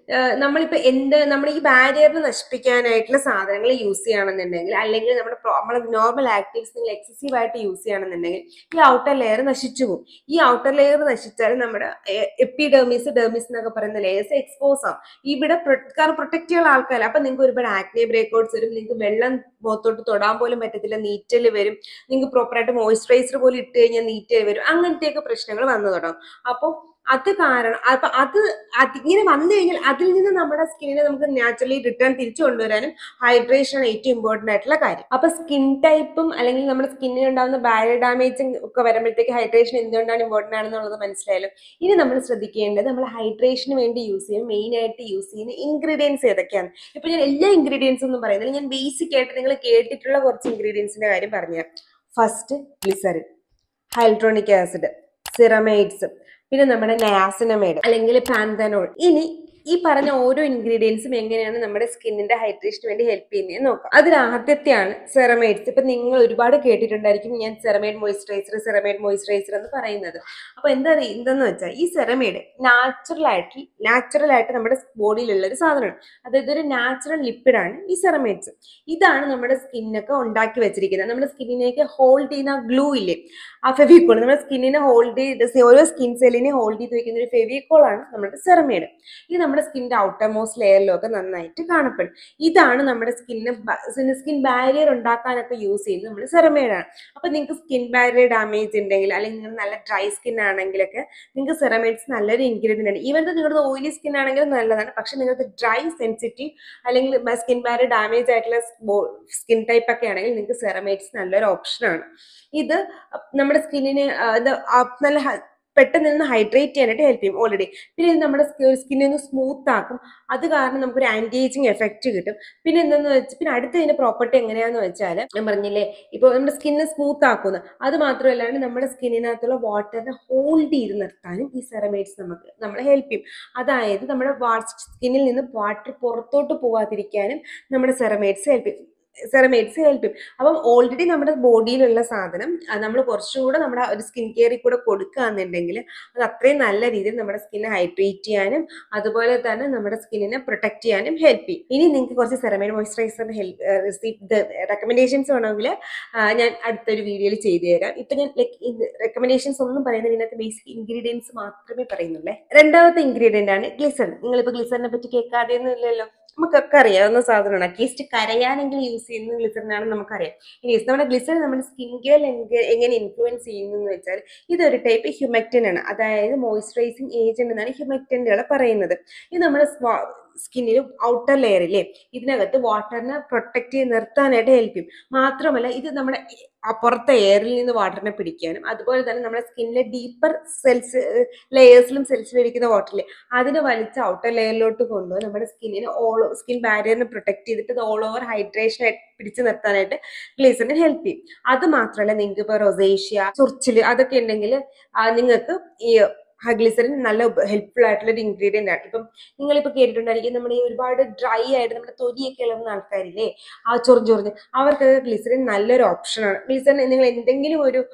[SPEAKER 1] ഏഹ് നമ്മളിപ്പോ എന്ത് നമ്മൾ ഈ ബാരിയറിനെ നശിപ്പിക്കാനായിട്ടുള്ള സാധനങ്ങൾ യൂസ് ചെയ്യണമെന്നുണ്ടെങ്കിൽ അല്ലെങ്കിൽ നമ്മുടെ നമ്മൾ നോർമൽ ആക്ടിവിറ്റീസ് നിങ്ങൾ എക്സസീവ് ആയിട്ട് യൂസ് ചെയ്യണമെന്നുണ്ടെങ്കിൽ ഈ ഔട്ടർ ലെയർ നശിച്ചു പോകും ഈ ഔട്ടർ ലെയർ നശിച്ചാൽ നമ്മുടെ എപ്പിഡെർമിസ് ഡെർമിസ് എന്നൊക്കെ പറയുന്ന ലെയേഴ്സ് എക്സ്പോസ് ആവും ഇവിടെ pro- കാരണം പ്രൊട്ടക്ട് ചെയ്യാനുള്ള ആൾക്കാരല്ല അപ്പൊ നിങ്ങൾക്ക് ഒരുപാട് ആക്നെ ബ്രേക്കൗട്ട്സ് വരും നിങ്ങൾക്ക് വെള്ളം മുഖത്തോട്ട് തൊടാൻ പോലും പറ്റത്തില്ല നീറ്റൽ വരും നിങ്ങൾക്ക് പ്രോപ്പറായിട്ട് മോയ്സ്ചറൈസർ പോലും ഇട്ട് കഴിഞ്ഞാൽ നീറ്റൽ വരും അങ്ങനത്തെയൊക്കെ പ്രശ്നങ്ങൾ വന്നു തുടങ്ങും അപ്പോൾ അത് കാരണം അപ്പൊ അത് അത് ഇങ്ങനെ വന്നു കഴിഞ്ഞാൽ അതിൽ നിന്ന് നമ്മുടെ സ്കിന്നിനെ നമുക്ക് നാച്ചുറലി റിട്ടേൺ തിരിച്ചു കൊണ്ടുവരാനും ഹൈഡ്രേഷൻ ആണ് ഏറ്റവും ഇമ്പോർട്ടന്റ് ആയിട്ടുള്ള കാര്യം അപ്പൊ സ്കിൻ ടൈപ്പും അല്ലെങ്കിൽ നമ്മുടെ സ്കിന്നിന് ഉണ്ടാകുന്ന ബാരിയർ ഡാമേജും ഒക്കെ വരുമ്പോഴത്തേക്ക് ഹൈഡ്രേഷൻ എന്തുകൊണ്ടാണ് ഇമ്പോർട്ടന്റ് ആണെന്നുള്ളത് മനസ്സിലായല്ലോ ഇനി നമ്മൾ ശ്രദ്ധിക്കേണ്ടത് നമ്മൾ ഹൈഡ്രേഷന് വേണ്ടി യൂസ് ചെയ്യും മെയിൻ ആയിട്ട് യൂസ് ചെയ്യുന്ന ഇൻഗ്രീഡിയൻസ് ഏതൊക്കെയാണ് ഇപ്പൊ ഞാൻ എല്ലാ ഇൻഗ്രീഡിയൻസ് ഒന്നും പറയുന്നില്ല ഞാൻ ബേസിക് ആയിട്ട് നിങ്ങൾ കേട്ടിട്ടുള്ള കുറച്ച് ഇൻഗ്രീഡിയൻസിന്റെ കാര്യം പറഞ്ഞുതരാം first glycerin hyaluronic acid ceramides പിന്നെ നമ്മുടെ നയാസിനമൈഡ് അല്ലെങ്കിൽ പാന്തനോൾ ഇനി ഈ പറഞ്ഞ ഓരോ ഇൻഗ്രീഡിയൻസും എങ്ങനെയാണ് നമ്മുടെ സ്കിന്നിന്റെ ഹൈഡ്രേഷന് വേണ്ടി ഹെൽപ്പ് ചെയ്യുന്നത് നോക്കാം അതിൽ ആദ്യത്തെയാണ് സെറമൈഡ്സ് ഇപ്പൊ നിങ്ങൾ ഒരുപാട് കേട്ടിട്ടുണ്ടായിരിക്കും ഞാൻ സെറമൈഡ് മോയിസ്ചറൈസർ സെറമൈഡ് മോയിസ്ചറൈസർ എന്ന് പറയുന്നത് അപ്പൊ എന്താ എന്തെന്ന് വെച്ചാൽ ഈ സെറമൈഡ് നാച്ചുറൽ ആയിട്ട് നാച്ചുറൽ ആയിട്ട് നമ്മുടെ ബോഡിയിലുള്ള ഒരു സാധനമാണ് അതായത് ഒരു നാച്ചുറൽ ലിപ്പിഡാണ് ഈ സെറമൈഡ്സ് ഇതാണ് നമ്മുടെ സ്കിന്നൊക്കെ ഉണ്ടാക്കി വെച്ചിരിക്കുന്നത് നമ്മുടെ സ്കിന്നിലേക്ക് ഹോൾഡ് ചെയ്യുന്ന ഗ്ലൂ ഇല്ലേ ആ ഫെവിക്കോൾ നമ്മുടെ സ്കിന്നിനെ ഹോൾഡ് ചെയ്ത് ഓരോ സ്കിൻ സെല്ലിനെ ഹോൾഡ് ചെയ്ത് വെക്കുന്ന ഒരു ഫെവിക്കോൾ ആണ് നമ്മുടെ സെറമൈഡ് ഇത് നമ്മുടെ സ്കിന്നിന്റെ ഔട്ടർ മോസ്റ്റ് ലെയറിലും ഒക്കെ നന്നായിട്ട് കാണപ്പെടും ഇതാണ് നമ്മുടെ സ്കിന്നിന് സ്കിൻ ബാരിയർ ഉണ്ടാക്കാനൊക്കെ യൂസ് ചെയ്യുന്നത് നമ്മുടെ സെറമൈഡ് ആണ് അപ്പൊ നിങ്ങൾക്ക് സ്കിൻ ബാരിയർ ഡാമേജ് ഉണ്ടെങ്കിൽ അല്ലെങ്കിൽ നിങ്ങൾ നല്ല ഡ്രൈ സ്കിൻ ആണെങ്കിലൊക്കെ നിങ്ങൾക്ക് സെറമൈഡ്സ് നല്ലൊരു ഇൻഗ്രീഡിയൻ്റ് ആണ് ഈവൻ നിങ്ങളുടെ ഓയിലി സ്കിൻ ആണെങ്കിലും നല്ലതാണ് പക്ഷെ നിങ്ങൾക്ക് ഡ്രൈ സെൻസിറ്റീവ് അല്ലെങ്കിൽ സ്കിൻ ബാരിയർ ഡാമേജ് ആയിട്ടുള്ള സ്കിൻ ടൈപ്പ് ഒക്കെ ആണെങ്കിൽ നിങ്ങൾക്ക് സെറമൈഡ്സ് നല്ലൊരു ഓപ്ഷനാണ് ഇത് നമ്മുടെ സ്കിന്നിന് നല്ല ഹ- പെട്ടെന്ന് നിന്ന് ഹൈഡ്രേറ്റ് ചെയ്യാനായിട്ട് ഹെൽപ്പ് ചെയ്യും ഓൾറെഡി പിന്നെ ഇത് നമ്മുടെ സ്കിന്നെ ഒന്ന് സ്മൂത്ത് ആക്കും അത് കാരണം നമുക്കൊരു ആന്റി ഏജിങ് എഫക്റ്റ് കിട്ടും പിന്നെ എന്താന്ന് വെച്ചാൽ പിന്നെ അടുത്ത ഇതിന്റെ പ്രോപ്പർട്ടി എങ്ങനെയാന്ന് വെച്ചാൽ ഞാൻ പറഞ്ഞില്ലേ ഇപ്പോൾ നമ്മുടെ സ്കിന്നെ സ്മൂത്ത് ആക്കുന്നു അത് മാത്രമല്ലാണ്ട് നമ്മുടെ സ്കിന്നിനകത്തുള്ള വാട്ടറിനെ ഹോൾഡ് ചെയ്ത് നിർത്താനും ഈ സെറമൈഡ്സ് നമുക്ക് നമ്മളെ ഹെൽപ്പ് ചെയ്യും അതായത് നമ്മുടെ സ്കിന്നിൽ നിന്ന് വാട്ടർ പുറത്തോട്ട് പോവാതിരിക്കാനും നമ്മുടെ സെറമൈഡ്സ് ഹെൽപ്പ് ചെയ്യും സെറമൈഡ്സ് ഹെൽപ്പ് ചെയ്യും അപ്പം ഓൾറെഡി നമ്മുടെ ബോഡിയിലുള്ള സാധനം നമ്മൾ കുറച്ചുകൂടെ നമ്മുടെ ഒരു സ്കിൻ കെയറിൽ കൂടെ കൊടുക്കുകയെന്നുണ്ടെങ്കിൽ അത് അത്രയും നല്ല രീതിയിൽ നമ്മുടെ സ്കിന്നെ ഹൈഡ്രേറ്റ് ചെയ്യാനും അതുപോലെ തന്നെ നമ്മുടെ സ്കിന്നിനെ പ്രൊട്ടക്ട് ചെയ്യാനും ഹെൽപ്പ് ചെയ്യും ഇനി നിങ്ങൾക്ക് കുറച്ച് സെറമൈഡ് മോയ്സ്ചറൈസറിന്റെ ഹെൽപ്പ് റിസീപ്റ്റ് റെക്കമെൻഡേഷൻസ് വേണമെങ്കിൽ ഞാൻ അടുത്തൊരു വീഡിയോയിൽ ചെയ്തു തരാം ഇപ്പൊ ഞാൻ ലൈക്ക് റെക്കമെൻഡേഷൻസ് ഒന്നും പറയുന്നില്ല ഇതിനകത്ത് ബേസിക് ഇൻഗ്രീഡിയൻസ് മാത്രമേ പറയുന്നുള്ളേ രണ്ടാമത്തെ ഇൻഗ്രീഡിയന്റ് ആണ് ഗ്ലിസറിൻ നിങ്ങളിപ്പോ ഗ്ലിസറിനെ പറ്റി കേൾക്കാതെ ഒന്നും ഇല്ലല്ലോ നമുക്കൊക്കെ അറിയാവുന്ന സാധനമാണ് അറ്റ്ലീസ്റ്റ് കരയാനെങ്കിൽ യൂസ് ചെയ്യുന്ന ഗ്ലിസറിൻ ആണെന്ന് നമുക്കറിയാം ഇനി നമ്മുടെ ഗ്ലിസറിൻ നമ്മുടെ സ്കിൻ കെയർ എങ്ങനെ ഇൻഫ്ലുവൻസ് ചെയ്യുന്നു എന്ന് വെച്ചാൽ ഇതൊരു ടൈപ്പ് ഹ്യൂമക്റ്റിൻ ആണ് അതായത് മോയ്സ്ചറൈസിങ് ഏജന്റ് എന്നാണ് ഹ്യൂമക്റ്റിനുകൾ പറയുന്നത് ഇത് നമ്മുടെ സ്കിന്നിൽ ഔട്ടർ ലെയറില്ലേ ഇതിനകത്ത് വാട്ടറിനെ പ്രൊട്ടക്ട് ചെയ്ത് നിർത്താനായിട്ട് ഹെൽപ്പ് ചെയ്യും മാത്രമല്ല ഇത് നമ്മുടെ ആ പുറത്തെ എയറിൽ നിന്ന് വാട്ടറിനെ പിടിക്കാനും അതുപോലെ തന്നെ നമ്മുടെ സ്കിന്നിലെ ഡീപ്പർ സെൽസ് ലെയേഴ്സിലും സെൽസിലും ഇരിക്കുന്ന വാട്ടറിലെ അതിനെ വലിച്ച് ഔട്ടർ ലെയറിലോട്ട് കൊണ്ടുപോയി നമ്മുടെ സ്കിന്നിനെ ഓൾ സ്കിൻ ബാരിയറിനെ പ്രൊട്ടക്ട് ചെയ്തിട്ട് ഇത് ഓൾ ഓവർ ഹൈഡ്രേഷൻ പിടിച്ചു നിർത്താനായിട്ട് ഗ്ലീസറിന് ഹെൽപ്പ് ചെയ്യും അത് മാത്രമല്ല നിങ്ങൾക്ക് ഇപ്പോൾ റൊസേഷ്യ ചൊറിച്ചില് അതൊക്കെ ഉണ്ടെങ്കിൽ നിങ്ങൾക്ക് ഈ ഗ്ലിസറിൻ നല്ല ഹെൽപ്ഫുൾ ആയിട്ടുള്ള ഒരു ഇൻഗ്രീഡിയൻ്റ് ആണ് ഇപ്പം നിങ്ങളിപ്പോൾ കേട്ടിട്ടുണ്ടായിരിക്കും നമ്മുടെ ഈ ഒരുപാട് ഡ്രൈ ആയിട്ട് നമ്മുടെ തൊലിയൊക്കെ ഇളകുന്ന ആൾക്കാരില്ലേ ആ ചൊറിഞ്ഞ് ചൊറിഞ്ഞ് അവർക്കൊക്കെ ഗ്ലിസറിൻ നല്ലൊരു ഓപ്ഷനാണ് ഗ്ലിസറിൻ നിങ്ങൾ എന്തെങ്കിലും ഒരു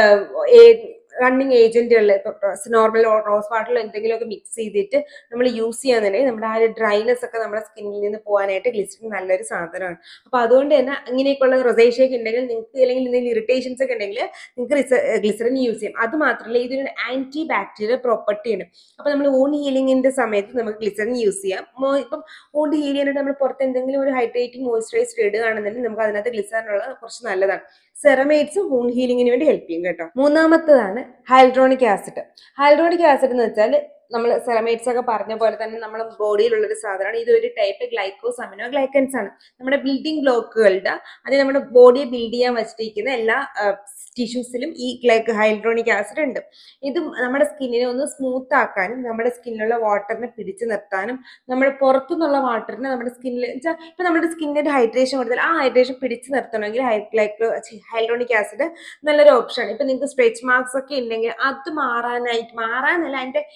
[SPEAKER 1] റണ്ണിങ് ഏജന്റുകൾ ഇപ്പൊ നോർമൽ റോസ് വാട്ടറിൽ എന്തെങ്കിലുമൊക്കെ മിക്സ് ചെയ്തിട്ട് നമ്മൾ യൂസ് ചെയ്യാന്നുണ്ടെങ്കിൽ നമ്മുടെ ആ ഒരു ഡ്രൈനെസ് ഒക്കെ നമ്മുടെ സ്കിന്നിൽ നിന്ന് പോകാനായിട്ട് ഗ്ലിസറിൻ നല്ലൊരു സാധനമാണ് അപ്പൊ അതുകൊണ്ട് തന്നെ ഇങ്ങനെയൊക്കെയുള്ള റൊസേഷ്യ ഒക്കെ ഉണ്ടെങ്കിൽ നിങ്ങൾക്ക് അല്ലെങ്കിൽ എന്തെങ്കിലും ഇറിറ്റേഷൻസ് ഒക്കെ ഉണ്ടെങ്കിൽ നിങ്ങൾക്ക് ഗ്ലിസറിൻ യൂസ് ചെയ്യാം അത് മാത്രമല്ല ഇതിനൊരു ആന്റി ബാക്ടീരിയൽ പ്രോപ്പർട്ടി ഉണ്ട് അപ്പൊ നമ്മൾ ഓൺ ഹീലിംഗിന്റെ സമയത്ത് നമുക്ക് ഗ്ലിസറിൻ യൂസ് ചെയ്യാം മോ- ഇപ്പം ഓൺ ഹീൽ ചെയ്യാനായിട്ട് നമ്മൾ പുറത്ത് എന്തെങ്കിലും ഒരു ഹൈഡ്രേറ്റിംഗ് മോയ്സ്ചറൈസർ ഇടുകയാണെന്നുണ്ടെങ്കിൽ നമുക്ക് അതിനകത്ത് ഗ്ലിസറിനുള്ളത് കുറച്ച് നല്ലതാണ് സെറമൈഡ്സും വൂൺ ഹീലിംഗിന് വേണ്ടി ഹെൽപ്പ് ചെയ്യും കേട്ടോ മൂന്നാമത്തതാണ് ഹൈഡ്രോണിക് ആസിഡ് ഹൈഡ്രോണിക് ആസിഡ് എന്ന് വെച്ചാൽ നമ്മൾ സെറമൈഡ്സ് ഒക്കെ പറഞ്ഞ പോലെ തന്നെ നമ്മുടെ ബോഡിയിലുള്ള ഒരു സാധനമാണ് ഇത് ഒരു ടൈപ്പ് ഗ്ലൈക്കോസ് അമിനോ ഗ്ലൈക്കൻസ് ആണ് നമ്മുടെ ബിൽഡിംഗ് ബ്ലോക്കുകളുടെ അത് നമ്മുടെ ബോഡിയെ ബിൽഡ് ചെയ്യാൻ വെച്ചിരിക്കുന്ന എല്ലാ ടിഷ്യൂസിലും ഈ ഗ്ലൈക്ക് ഹൈഡ്രോണിക് ആസിഡ് ഉണ്ട് ഇത് നമ്മുടെ സ്കിന്നിനെ ഒന്ന് സ്മൂത്ത് ആക്കാനും നമ്മുടെ സ്കിന്നിലുള്ള വാട്ടറിനെ പിടിച്ചു നിർത്താനും നമ്മുടെ പുറത്തുനിന്നുള്ള വാട്ടറിനെ നമ്മുടെ സ്കിന്നിൽ വെച്ചാൽ ഇപ്പൊ നമ്മുടെ സ്കിന്നിന്റെ ഹൈഡ്രേഷൻ കൊടുത്താൽ ആ ഹൈഡ്രേഷൻ പിടിച്ചു നിർത്തണമെങ്കിൽ ഗ്ലൈക്കോ ഹൈഡ്രോണിക് ആസിഡ് നല്ലൊരു ഓപ്ഷനാണ് ഇപ്പൊ നിങ്ങൾക്ക് സ്ട്രെച്ച് മാർക്സ് ഒക്കെ ഉണ്ടെങ്കിൽ അത് മാറാനായിട്ട് മാറാനല്ല അതിന്റെ ഇന്റൻസ്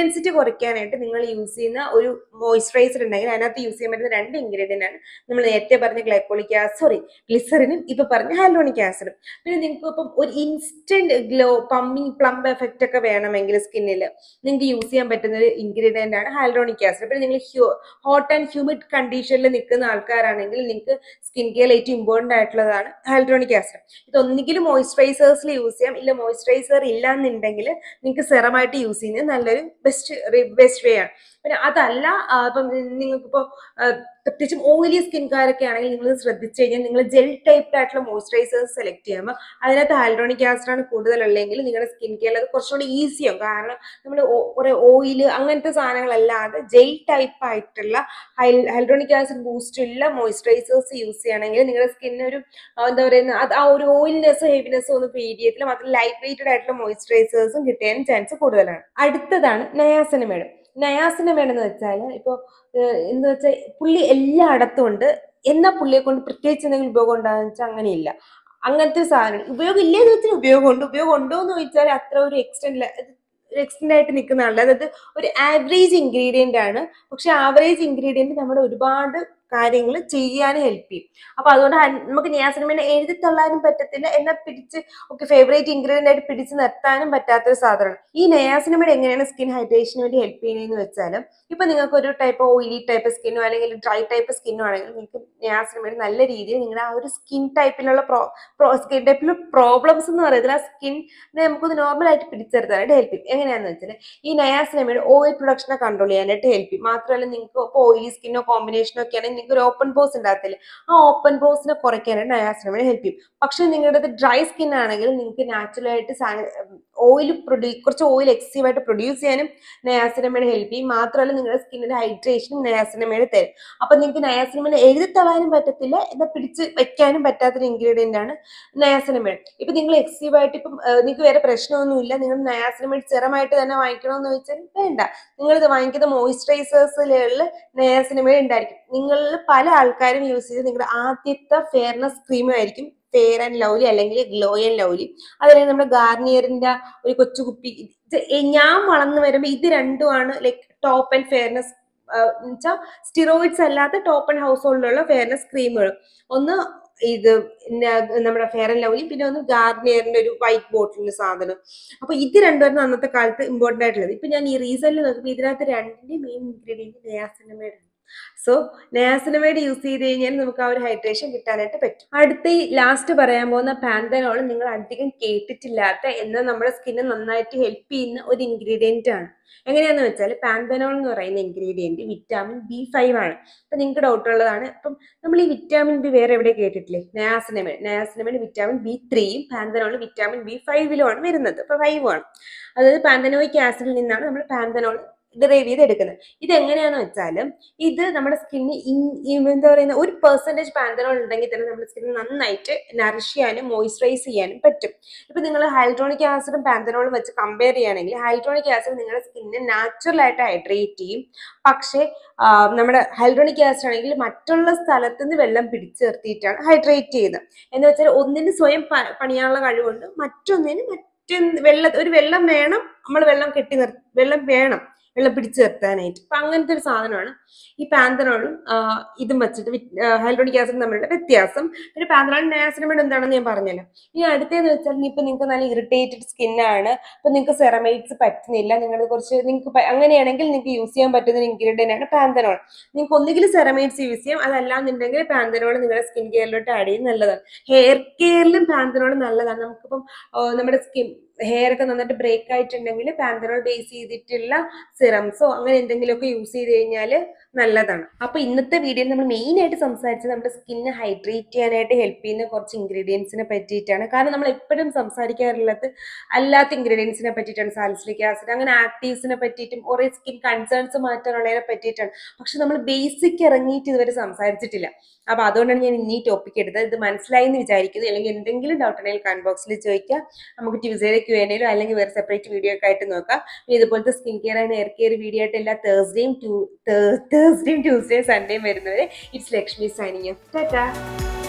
[SPEAKER 1] ഇന്റൻസിറ്റി കുറയ്ക്കാനായിട്ട് നിങ്ങൾ യൂസ് ചെയ്യുന്ന ഒരു മോയ്സ്ചറൈസർ ഉണ്ടെങ്കിൽ അതിനകത്ത് യൂസ് ചെയ്യാൻ പറ്റുന്ന രണ്ട് ഇൻഗ്രീഡിയൻ്റ് ആണ് നമ്മൾ നേരത്തെ പറഞ്ഞ ഗ്ലൈക്കോളിക് ആസിഡ് സോറി ഗ്ലിസറിനും ഇപ്പൊ പറഞ്ഞ ഹൈലോണിക് ആസിഡും പിന്നെ നിങ്ങൾക്ക് ഇപ്പം ഒരു ഇൻസ്റ്റന്റ് ഗ്ലോ പമ്മിങ് പ്ലംബ് എഫക്റ്റ് ഒക്കെ വേണമെങ്കിൽ സ്കിന്നിൽ നിങ്ങൾക്ക് യൂസ് ചെയ്യാൻ പറ്റുന്ന ഒരു ഇൻഗ്രീഡിയൻ്റ് ആണ് ഹൈലോണിക് ആസിഡ് പിന്നെ നിങ്ങൾ ഹോട്ട് ആൻഡ് ഹ്യൂമിഡ് കണ്ടീഷനിൽ നിൽക്കുന്ന ആൾക്കാരാണെങ്കിൽ നിങ്ങൾക്ക് സ്കിൻ കെയർ ഏറ്റവും ഇമ്പോർട്ടൻ്റ് ആയിട്ടുള്ളതാണ് ഹൈൽഡ്രോണിക് ആസിഡ് ഇത് ഒന്നുകിലും മോയ്സ്ചറൈസേഴ്സിൽ യൂസ് ചെയ്യാം ഇല്ല മോയ്സ്ചറൈസർ ഇല്ല എന്നുണ്ടെങ്കിൽ നിങ്ങൾക്ക് സെറമായിട്ട് യൂസ് ചെയ്യുന്നത് നല്ലൊരു ബെസ്റ്റ് ബെസ്റ്റ് വേ ആണ് പിന്നെ അതല്ല ആ, ഇപ്പം നിങ്ങൾക്കിപ്പോൾ പ്രത്യേകിച്ചും ഓയിലി സ്കിൻകാരൊക്കെ ആണെങ്കിൽ നിങ്ങൾ ശ്രദ്ധിച്ചു കഴിഞ്ഞാൽ നിങ്ങൾ ജെൽ ടൈപ്പ് ആയിട്ടുള്ള മോയ്സ്ചറൈസേഴ്സ് സെലക്ട് ചെയ്യുമ്പോൾ അതിനകത്ത് ഹൈൽഡ്രോണിക് ആസിഡ് ആണ് കൂടുതലുള്ളെങ്കിൽ നിങ്ങളുടെ സ്കിൻ കെയറിൽ അത് കുറച്ചുകൂടി ഈസിയാവും കാരണം നമ്മൾ കുറെ ഓയിൽ അങ്ങനത്തെ സാധനങ്ങളല്ലാതെ ജെൽ ടൈപ്പ് ആയിട്ടുള്ള ഹൈൽഡ്രോണിക് ആസിഡ് ബൂസ്റ്റ് ഉള്ള മോയ്സ്ചറൈസേഴ്സ് യൂസ് ചെയ്യുകയാണെങ്കിൽ നിങ്ങളുടെ സ്കിന്നിന് ഒരു ആ, എന്താ പറയുക അത് ആ ഒരു ഓയിൽനെസ് ഹെവിനെസ് ഒന്നും ഫീഡ് ചെയ്യത്തില്ല മാത്രം ലൈറ്റ് വെയിറ്റഡ് ആയിട്ടുള്ള മോയ്സ്ചറൈസേഴ്സും കിട്ടാനും ചാൻസ് കൂടുതലാണ് അടുത്തതാണ് നയാസിനമേഡ് നയാസിനമേഡ് എന്ന് വെച്ചാൽ ഇപ്പോൾ എന്ന് വെച്ചാൽ പുള്ളി എല്ലായിടത്തും ഉണ്ട് എന്നാൽ പുള്ളിയെ കൊണ്ട് പ്രത്യേകിച്ച് എന്തെങ്കിലും ഉപയോഗം ഉണ്ടാകുന്ന വെച്ചാൽ അങ്ങനെയില്ല അങ്ങനത്തെ ഒരു സാധനം ഉപയോഗം ഇല്ലെന്ന് വെച്ചാൽ ഉപയോഗമുണ്ട് ഉപയോഗം ഉണ്ടോ എന്ന് ചോദിച്ചാൽ അത്ര ഒരു എക്സ്റ്റെൻഡ് ഒരു എക്സ്റ്റെൻഡ് ആയിട്ട് നിൽക്കുന്ന ആളല്ല അതായത് ഒരു ആവറേജ് ഇൻഗ്രീഡിയന്റ് ആണ് പക്ഷെ ആവറേജ് ഇൻഗ്രീഡിയന്റ് നമ്മുടെ ഒരുപാട് കാര്യങ്ങൾ ചെയ്യാൻ ഹെൽപ്പ് ചെയ്യും അപ്പൊ അതുകൊണ്ട് ഹൻ- നമുക്ക് നിയാസിനമേനെ എഴുതി തള്ളാനും പറ്റത്തില്ല എന്നാൽ പിടിച്ച് ഒക്കെ ഫേവറേറ്റ് ഇൻഗ്രീഡിയന്റ് ആയിട്ട് പിടിച്ച് നിർത്താനും പറ്റാത്തൊരു സാധനമാണ് ഈ നയാസിനമേഡ് എങ്ങനെയാണ് സ്കിൻ ഹൈഡ്രേഷന് വേണ്ടി ഹെൽപ്പ് ചെയ്യുന്നതെന്ന് വെച്ചാൽ ഇപ്പൊ നിങ്ങൾക്ക് ഒരു ടൈപ്പ് ഓയിലി ടൈപ്പ് സ്കിന്നോ അല്ലെങ്കിൽ ഡ്രൈ ടൈപ്പ് സ്കിന്നോ ആണെങ്കിൽ നിങ്ങൾക്ക് നിയാസിനമേഡ് നല്ല രീതിയിൽ നിങ്ങളുടെ ആ ഒരു സ്കിൻ ടൈപ്പിലുള്ള പ്രോ സ്കിൻ ടൈപ്പിലുള്ള പ്രോബ്ലംസ് എന്ന് പറയുന്നത് ആ സ്കിൻ നമുക്കൊന്ന് നോർമൽ ആയിട്ട് പിടിച്ചെടുത്താനായിട്ട് ഹെൽപ്പ് ചെയ്യും എങ്ങനെയാണെന്ന് വെച്ചാൽ ഈ നയാസിനമേഡ് ഓയിൽ പ്രൊഡക്ഷനെ കൺട്രോൾ ചെയ്യാനായിട്ട് ഹെൽപ്പ് ചെയ്യും മാത്രമല്ല നിങ്ങൾക്ക് ഇപ്പോൾ ഓയിലി സ്കിന്നോ കോമ്പിനേഷനോ ഒക്കെ ആണെങ്കിൽ നിങ്ങൾക്ക് ഒരു ഓപ്പൺ പോസ് ഉണ്ടാകത്തില്ല ആ ഓപ്പൺ പോസിനെ കുറയ്ക്കാനായിട്ട് നയാസിനമേഡ് ഹെൽപ്പ് ചെയ്യും പക്ഷെ നിങ്ങളുടെ ഡ്രൈ സ്കിൻ ആണെങ്കിൽ നിങ്ങൾക്ക് നാച്ചുറൽ ആയിട്ട് ഓയിൽ പ്രൊഡ്യൂ കുറച്ച് ഓയിൽ എക്സീവ് ആയിട്ട് പ്രൊഡ്യൂസ് ചെയ്യാനും നയാസിനമേഡ് ഹെൽപ്പ് ചെയ്യും മാത്രമല്ല നിങ്ങളുടെ സ്കിന്നിന്റെ ഹൈഡ്രേഷനും നയാസിനമേഡ് തരും അപ്പൊ നിങ്ങൾക്ക് നയാസിനമേഡ് എഴുതി തള്ളാനും പറ്റത്തില്ല എന്നാൽ പിടിച്ച് വെക്കാനും പറ്റാത്തൊരു ഇൻഗ്രീഡിയന്റ് ആണ് നയാസിനമേഡ് ഇപ്പൊ നിങ്ങൾ എക്സീവ് ആയിട്ട് ഇപ്പം നിങ്ങൾക്ക് വേറെ പ്രശ്നമൊന്നുമില്ല നിങ്ങൾ നയാസിനമേഡ് ചെറമായിട്ട് തന്നെ വാങ്ങിക്കണമെന്ന് ചോദിച്ചാൽ വേണ്ട നിങ്ങൾ ഇത് വാങ്ങിക്കുന്ന മോയിസ്ചറൈസേഴ്സിലുള്ള നയാസിനമേഡ് ഉണ്ടായിരിക്കും നിങ്ങളിൽ പല ആൾക്കാരും യൂസ് ചെയ്ത് നിങ്ങളുടെ ആദ്യത്തെ ഫെയർനെസ് ക്രീം ആയിരിക്കും ഫെയർ ആൻഡ് ലവ്ലി അല്ലെങ്കിൽ ഗ്ലോ ആൻഡ് ലവ്ലി അതല്ലെങ്കിൽ നമ്മുടെ ഗാർണിയറിന്റെ ഒരു കൊച്ചു കുപ്പി ഇത് ഞാൻ വളർന്നു വരുമ്പോൾ ഇത് രണ്ടുമാണ് ലൈക്ക് ടോപ്പ് ആൻഡ് ഫെയർനെസ് വെച്ചാൽ സ്റ്റിറോയിഡ്സ് അല്ലാത്ത ടോപ്പ് ആൻഡ് ഹൗസ് ഹോൾഡിലുള്ള ഫെയർനെസ് ക്രീമുകൾ ഒന്ന് ഇത് ന- നമ്മുടെ ഫെയർ ആൻഡ് ലവ്ലി പിന്നെ ഒന്ന് ഗാർണിയറിന്റെ ഒരു വൈറ്റ് ബോട്ടിലിന്റെ സാധനം അപ്പൊ ഇത് രണ്ടുപേരും അന്നത്തെ കാലത്ത് ഇമ്പോർട്ടന്റ് ആയിട്ടുള്ളത് ഇപ്പൊ ഞാൻ ഈ റീസണിൽ നോക്കുമ്പോൾ ഇതിനകത്ത് രണ്ടിന്റെ മെയിൻ ഇൻഗ്രീഡിയന്റ് നയാസിനമേഡ് ആണ് സോ നയാസിനമേഡ് യൂസ് ചെയ്ത് കഴിഞ്ഞാൽ നമുക്ക് ആ ഒരു ഹൈഡ്രേഷൻ കിട്ടാനായിട്ട് പറ്റും അടുത്ത ഈ ലാസ്റ്റ് പറയാൻ പോകുന്ന പാന്തനോൾ നിങ്ങൾ അധികം കേട്ടിട്ടില്ലാത്ത എന്നാൽ നമ്മുടെ സ്കിന്നെ നന്നായിട്ട് ഹെൽപ്പ് ചെയ്യുന്ന ഒരു ഇൻഗ്രീഡിയന്റ് ആണ് എങ്ങനെയാന്ന് വെച്ചാൽ പാന്തനോൾ എന്ന് പറയുന്ന ഇൻഗ്രീഡിയന്റ് വിറ്റാമിൻ ബി ഫൈവ് ആണ് അപ്പൊ നിങ്ങൾക്ക് ഡൗട്ട് ഉള്ളതാണ് അപ്പം നമ്മൾ ഈ വിറ്റാമിൻ ബി വേറെ എവിടെ കേട്ടിട്ടില്ലേ നയാസിനമേഡ് നയാസിനമേഡ് വിറ്റാമിൻ ബി ത്രീയും പാന്തനോൾ വിറ്റാമിൻ ബി ഫൈവിലുമാണ് വരുന്നത് അപ്പൊ ഫൈവ് ആണ് അതായത് പാന്തനോയിക് ആസിഡിൽ നിന്നാണ് നമ്മൾ പാന്തനോൾ ഡിറൈവ് ചെയ്ത് എടുക്കുന്നത് ഇത് എങ്ങനെയാന്ന് വെച്ചാൽ ഇത് നമ്മുടെ സ്കിന്നിന് എന്താ പറയുന്ന ഒരു പെർസെൻറ്റേജ് പാന്തനോൾ ഉണ്ടെങ്കിൽ തന്നെ നമ്മുടെ സ്കിന്നിന് നന്നായിട്ട് നറിഷ് ചെയ്യാനും മോയിസ്ചറൈസ് ചെയ്യാനും പറ്റും ഇപ്പൊ നിങ്ങൾ ഹൈഡ്രോണിക് ആസിഡും പാന്തനോളും വെച്ച് കമ്പയർ ചെയ്യുകയാണെങ്കിൽ ഹൈഡ്രോണിക് ആസിഡ് നിങ്ങളുടെ സ്കിന്നിനെ നാച്ചുറൽ ആയിട്ട് ഹൈഡ്രേറ്റ് ചെയ്യും പക്ഷേ ആ, നമ്മുടെ ഹൈഡ്രോണിക് ആസിഡ് ആണെങ്കിൽ മറ്റുള്ള സ്ഥലത്ത് നിന്ന് വെള്ളം പിടിച്ചു നിർത്തിയിട്ടാണ് ഹൈഡ്രേറ്റ് ചെയ്യുന്നത് എന്ന് വെച്ചാൽ ഒന്നിന് സ്വയം പ- പണിയാനുള്ള കഴിവുണ്ട് മറ്റൊന്നിന് മറ്റൊന്ന് വെള്ള ഒരു വെള്ളം വേണം നമ്മൾ വെള്ളം കെട്ടി നിർ വെള്ളം വേണം വെള്ളം പിടിച്ചു നിർത്താനായിട്ട് അപ്പൊ അങ്ങനത്തെ ഒരു സാധനമാണ് ഈ പാന്തനോളും ഇതും വെച്ചിട്ട് ഹൈഡ്രോണിക് ആസിഡ് തമ്മിലുള്ള വ്യത്യാസം പിന്നെ പാന്തനോൾ നാസിനമൈഡ് എന്താണെന്ന് ഞാൻ പറഞ്ഞല്ലോ ഇനി അടുത്തതെന്ന് വെച്ചാൽ ഇപ്പൊ നിങ്ങൾക്ക് നല്ല ഇറിറ്റേറ്റഡ് സ്കിന്നാണ് അപ്പൊ നിങ്ങൾക്ക് സെറമൈറ്റ്സ് പറ്റുന്നില്ല നിങ്ങൾ കുറച്ച് നിങ്ങൾക്ക് പ- അങ്ങനെയാണെങ്കിൽ നിങ്ങൾക്ക് യൂസ് ചെയ്യാൻ പറ്റുന്ന ഇൻഗ്രീഡിയന്റ് ആണ് പാന്തനോൾ നിങ്ങൾക്ക് ഒന്നുകിൽ സെറമൈറ്റ്സ് യൂസ് ചെയ്യാം അതല്ലാന്നുണ്ടെങ്കിൽ പാന്തനോൾ നിങ്ങളുടെ സ്കിൻ കെയറിലോട്ട് ആഡ് ചെയ്യുന്നത് നല്ലതാണ് ഹെയർ കെയറിലും പാന്തനോൾ നല്ലതാണ് നമുക്കിപ്പം ആ, നമ്മുടെ സ്കിൻ ഹെയർ ഒക്കെ നന്നായിട്ട് ബ്രേക്ക് ആയിട്ടുണ്ടെങ്കിൽ പാന്തനോൾ ബേസ് ചെയ്തിട്ടുള്ള സിറംസോ അങ്ങനെ എന്തെങ്കിലുമൊക്കെ യൂസ് ചെയ്ത് കഴിഞ്ഞാൽ നല്ലതാണ് അപ്പൊ ഇന്നത്തെ വീഡിയോയിൽ നമ്മൾ മെയിൻ ആയിട്ട് സംസാരിച്ചത് നമ്മുടെ സ്കിന്നെ ഹൈഡ്രേറ്റ് ചെയ്യാനായിട്ട് ഹെൽപ്പ് ചെയ്യുന്ന കുറച്ച് ഇൻഗ്രീഡിയൻസിനെ പറ്റിയിട്ടാണ് കാരണം നമ്മൾ എപ്പോഴും സംസാരിക്കാറുള്ളത് അല്ലാത്ത ഇൻഗ്രീഡിയൻസിനെ പറ്റിയിട്ടാണ് സാലിസിലിക് ആസിഡ് അങ്ങനെ ആക്റ്റീവ്സിനെ പറ്റിയിട്ടും കുറേ സ്കിൻ കൺസേൺസ് മാറ്റാനുള്ളതിനെ പറ്റിയിട്ടാണ് പക്ഷെ നമ്മൾ ബേസിക് ഇറങ്ങിയിട്ട് ഇതുവരെ സംസാരിച്ചിട്ടില്ല അപ്പൊ അതുകൊണ്ടാണ് ഞാൻ ഇന്ന് ഈ ടോപ്പിക് എടുത്തത് ഇത് മനസ്സിലായി എന്ന് വിചാരിക്കുന്നു അല്ലെങ്കിൽ എന്തെങ്കിലും ഡൗട്ട് ഉണ്ടെങ്കിൽ കമന്റ് ബോക്സിൽ ചോദിക്കാം നമുക്ക് ട്യൂസ്ഡേയിലെ ക്യൂ എനയിലോ അല്ലെങ്കിൽ വേറെ സെപ്പറേറ്റ് വീഡിയോ ഒക്കെ ആയിട്ട് നോക്കാം പിന്നെ ഇതുപോലത്തെ skin care and hair care video ആയിട്ട് എല്ലാ തേഴ്സ്ഡേയും തേഴ്സ്ഡേയും ട്യൂസ്ഡേയും സൺഡേയും വരുന്നവരെ ഇറ്റ്സ് ലക്ഷ്മി സൈനിങ് ടാറ്റാ